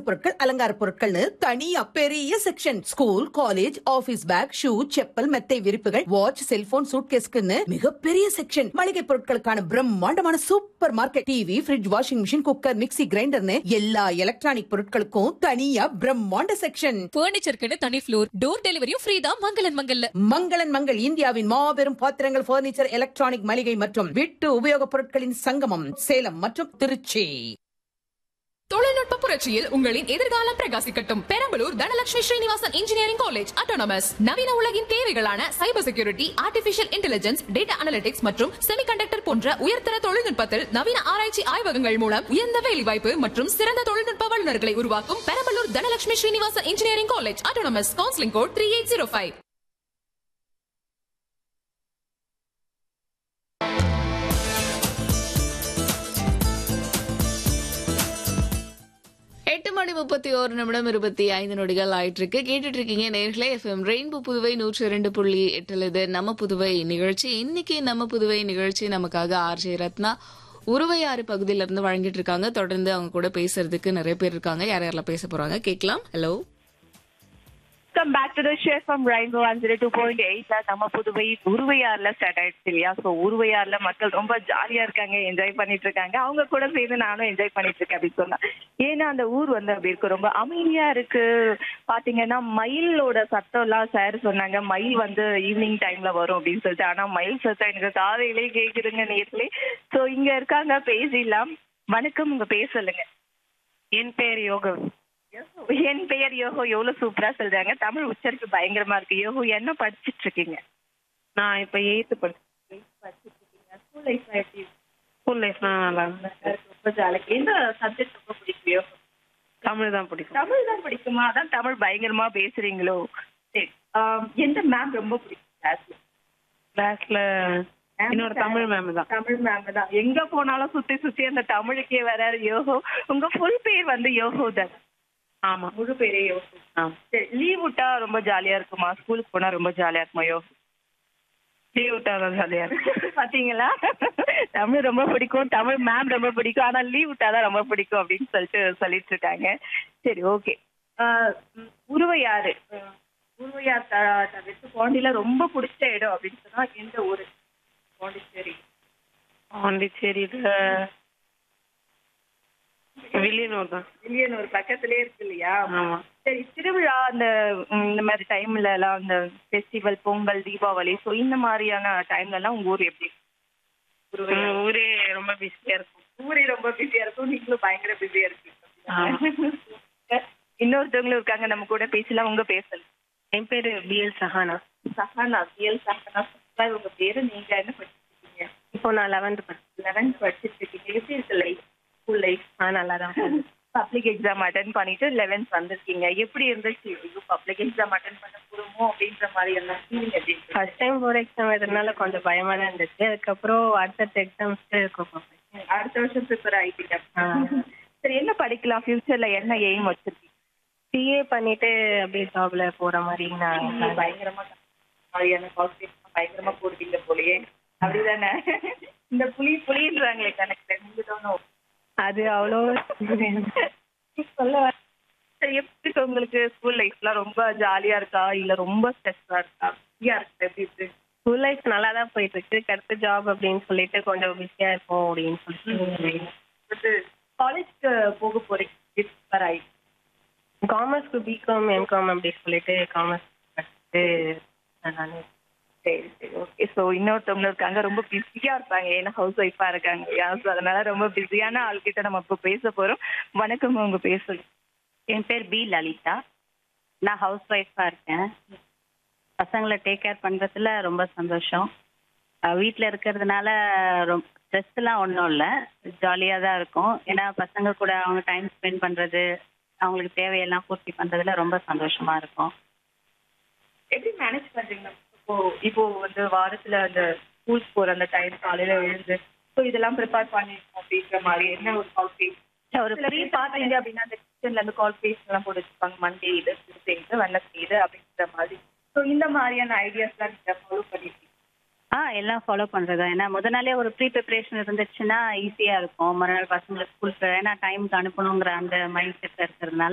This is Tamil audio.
பொருட்கள் அலங்கார பொருட்கள்னு தனியா பெரிய section school college office bag shoe chappal மெத்தை விரிப்புகள் வாட்ச் செல்போன் சூட்கேஸ்க்குன்னு மிகப்பெரிய செக்ஷன் மளிகை பொருட்களுக்கான பிரம்மாண்டமான super market TV fridge washing machine cooker mixie கிரைண்டர்னு எல்லா எலக்ட்ரானிக் பொருட்களுக்கும் தனியா பிரம்மாண்ட செக்ஷன் பர்னிச்சருக்குன்னு தனி ஃப்ளோர் டோர் டெலிவரியும் ஃப்ரீ தான் மங்களன் மங்கல்ல மங்களன் மங்கள் இந்தியாவின் மாபெரும் பாத்திரங்கள் பர்னிச்சர் எலக்ட்ரானிக் மளிகை மற்றும் வீட்டு உபயோகப் பொருட்களின் சங்கமம் சேலம் மற்றும் திருச்சி தொழில்நுட்ப புரட்சியில் உங்களின் எதிர்காலம் பிரகாசிக்கட்டும் Perambalur Dhanalakshmi Srinivasan engineering college autonomous நவீன உலகின் தேவைகளான cyber security artificial intelligence data analytics மற்றும் செமிகண்டக்டர் போன்ற உயர்தர தொழில்நுட்பத்தில் நவீன ஆராய்ச்சி ஆய்வகங்கள் மூலம் உயர்ந்த வேலைவாய்ப்பு மற்றும் சிறந்த தொழில்நுட்ப வல்லுநர்களை உருவாக்கும் Perambalur Dhanalakshmi Srinivasan engineering college autonomous counselling code three eight zero five எட்டு மணி முப்பத்தி ஒரு நிமிடம் இருபத்தி ஐந்து நொடிகள் ஆயிட்டு இருக்கு கேட்டுட்டு இருக்கீங்க நேர்களே எஃப்எம் ரெயின்போ புதுவை நூற்றி இரண்டு புள்ளி எட்டுல இது நம்ம புதுவை நிகழ்ச்சி இன்னைக்கு நம்ம புதுவை நிகழ்ச்சி நமக்காக ஆர்ஜே ரத்னா உருவையாறு பகுதியில இருந்து வழங்கிட்டு இருக்காங்க தொடர்ந்து அவங்க கூட பேசுறதுக்கு நிறைய பேர் இருக்காங்க யார் யாரெல்லாம் பேச போறாங்க கேட்கலாம் hello come back to the share from rainbow Anjali two point எயிட்ல நம்ம புதுவை உருவையாறுல ஸ்டார்ட் ஆயிடுச்சு இல்லையா ஸோ உருவையாறுல மக்கள் ரொம்ப ஜாலியா இருக்காங்க என்ஜாய் பண்ணிட்டு இருக்காங்க அவங்க கூட சேர்ந்து நானும் என்ஜாய் பண்ணிட்டு இருக்கேன் அப்படின்னு சொன்னா ஏன்னா அந்த ஊர் வந்து அப்படி இருக்கு ரொம்ப அமைதியா இருக்கு பாத்தீங்கன்னா மயிலோட சத்தம் எல்லாம் சார் சொன்னாங்க மயில் வந்து ஈவினிங் டைம்ல வரும் அப்படின்னு சொல்லிட்டு ஆனா மயில் சத்தம் எனக்கு காதையிலே கேக்குதுங்க நேர்லயே ஸோ இங்க இருக்காங்க பேசிடலாம் வணக்கம் உங்க பேர் சொல்லுங்க என் பேர் யோகம் என் பெயர் யோகோ எவ்வளவு சூப்பரா சொல்றாங்க தமிழ் உச்சரிப்பு பயங்கரமா இருக்கு யோகோ என்ன படிச்சிட்டு இருக்கீங்க நான் இப்ப எயித்து படிச்சேன் ஸ்கூல் லைஃப் எப்படி ஸ்கூல் லைஃப்ல நல்லா இருந்துச்சு ரொம்ப ஜாலி எந்த சப்ஜெக்ட் ரொம்ப பிடிக்கும் யோகோ தமிழ் தான் பிடிக்கும் தமிழ் தான் பிடிக்குமா அதான் தமிழ் பயங்கரமா பேசுறீங்களோ சரி ஆம், எந்த மேம் ரொம்ப பிடிக்கும் கிளாஸ்ல கிளாஸ்ல என்னோட தமிழ் மேம் தான் தமிழ் மேம் தான் எங்க போனாலும் சுத்தி சுத்தி அந்த தமிழுக்கே வராரு யோகோ உங்க ஃபுல் பேர் வந்து யோகோ தான் ஆமா முழு பேரே யோகோ ஆமா சரி லீவ் விட்டா ரொம்ப ஜாலியா இருக்குமா ஸ்கூலுக்கு போனா ரொம்ப ஜாலியா இருக்குமா யோகோ லீவ் விட்டாதான் ஜாலியா இருக்கு பாத்தீங்களா தமிழ் ரொம்ப பிடிக்கும் தமிழ் மேம் ரொம்ப பிடிக்கும் ஆனா லீவ் விட்டாதான் ரொம்ப பிடிக்கும் அப்படின்னு சொல்லிட்டு சொல்லிட்டு இருக்காங்க சரி ஓகே உருவையாறு அஹ், உருவையார் த- தவிர்த்து பாண்டியில ரொம்ப பிடிச்ச இடம் அப்படின்னு சொன்னா எந்த ஊரு பாண்டிச்சேரி பாண்டிச்சேரியில வில்லியனூர் தான் வில்லியனூர் பக்கத்திலே இருக்கு இல்லையா ஆமா சரி திருவிழா அந்த ம், இந்த மாதிரி டைம்ல எல்லாம் இந்த ஃபெஸ்டிவல் பொங்கல் தீபாவளி ஸோ இந்த மாதிரியான டைம்ல எல்லாம் உங்க ஊர் எப்படி உருவையாறு உம், ஊரே ரொம்ப பிஸியா இருக்கும் ஊரே ரொம்ப பிஸியா இருக்கும் நீங்களும் பயங்கர பிஸியா ஆமா. இருக்கீங்க இன்னொருத்தவங்களும் இருக்காங்க நம்ம கூட பேசலாம் உங்க பேசல என் பேரு P L Sahana Sahana P L Sahana sir உங்க பேரு நீங்க என்ன படிச்சிருக்கீங்க இப்போ நான் லெவன்த் படிச்சேன் லெவன்த் படிச்சிட்டு இருக்கீங்க எப்படி இருக்கு லைஃப் ஸ்கூல் லைஃப் ஆ நல்லா தான் போகுது. பப்ளிக் எக்ஸாம் அட்டன் பண்ணிட்டு லெவன்த் வந்திருக்கீங்க எப்படி இருந்துச்சு ஐயோ பப்ளிக் எக்ஸாம் அட்டன் பண்ண போறோமோ அப்படின்ற மாதிரி எல்லாம் ஃபீலிங் எப்படி இருக்கு ஃபர்ஸ்ட் டைம் போர்டு எக்ஸாம் எழுதுனால கொஞ்சம் பயமா தான் இருந்துச்சு அதுக்கப்புறம் அடுத்தடுத்த எக்ஸாம்ஸ்க்கு இருக்கும் அடுத்த வருஷம் ப்ரிப்பேர் ஆயிட்டீங்க ஆ. சரி என்ன படிக்கலாம் ஃபியூச்சர்ல என்ன எய்ம் வச்சிருக்கீங்க சிஏ பண்ணிட்டு அப்படியே ஜாப்ல போற மாதிரி நான் நீங்க பயங்கரமா மாதிரியான கால்குலேஷன் பயங்கரமா போடுவீங்க போலயே அப்படிதானே இந்த புலி புலின்றாங்களே கணக்குல நீங்க தானோ அது அவ்வளோ சொல்ல வர- சரி எப்படி இருக்கு உங்களுக்கு ஸ்கூல் லைஃப்லாம் ரொம்ப ஜாலியா இருக்கா இல்ல ரொம்ப ஸ்ட்ரெஸ்ஸா இருக்கா ஃப்ரீயா இருக்கு எப்படி இருக்கு ஸ்கூல் லைஃப் நல்லா தான் போயிட்டு இருக்கு அடுத்த ஜாப் அப்படின்னு சொல்லிட்டு கொஞ்சம் பிஸியா இருக்கும் அப்படின்னு சொல்லிட்டு காலேஜ்க்கு போக போறீங்க ப்ரிப்பேர் ஆகி காமர்ஸ்க்கு பிகாம் எம்காம் அப்படி சொல்லிட்டு காமர்ஸ் படிச்சுட்டு நான் சரி சரி ஓகே ஸோ இன்னொருத்தவங்க இருக்காங்க ரொம்ப பிஸியா இருப்பாங்க ஏன்னா ஹவுஸ் ஒய்ஃபா இருக்காங்க இல்லையா ஸோ அதனால ரொம்ப பிஸியான ஆள்கிட்ட நம்ம இப்போ பேச போறோம் வணக்கம் உங்க பேர் சொல்லுங்க என் பேர் பி லலிதா நான் ஹவுஸ் ஒய்ஃபாக இருக்கேன் பசங்களை டேக் கேர் பண்ணுறதுல ரொம்ப சந்தோஷம் வீட்டில் இருக்கிறதுனால ரொம்ப ஸ்ட்ரெஸ்லாம் ஒன்றும் இல்லை ஜாலியாக தான் இருக்கும் ஏன்னா பசங்க கூட அவங்க டைம் ஸ்பெண்ட் பண்ணுறது அவங்களுக்கு தேவையெல்லாம் பூர்த்தி பண்ணுறதுல ரொம்ப சந்தோஷமா இருக்கும் எப்படி மேனேஜ் பண்றீங்க இப்போ இப்போ வந்து வாரத்துல அந்த ஸ்கூல் போற அந்த டைம் காலையில எழுந்து ஸோ இதெல்லாம் ப்ரிப்பேர் பண்ணிருக்கோம் அப்படின்ற மாதிரி என்ன ஒரு கால் பேஸ் ஒரு ஃப்ரீ பாத்தீங்க அப்படின்னா அந்த கிச்சன்ல இருந்து கால் பேஸ் எல்லாம் போட்டு வச்சுப்பாங்க மண்டே இது டியூஸ்டே இது வெனஸ்டே இது அப்படின்ற மாதிரி ஸோ இந்த மாதிரியான ஐடியாஸ்லாம் நீங்க ஃபாலோ பண்ணிருக்கீங்க ஆ எல்லாம் ஃபாலோ பண்ணுறதா ஏன்னா முத நாளே ஒரு ப்ரீ ப்ரிப்பரேஷன் இருந்துச்சுன்னா ஈஸியாக இருக்கும் மறுநாள் பசங்களை ஸ்கூலுக்கு ஏன்னா டைமுக்கு அனுப்பணுங்கிற அந்த மைண்ட் செட்டில் இருக்கிறதுனால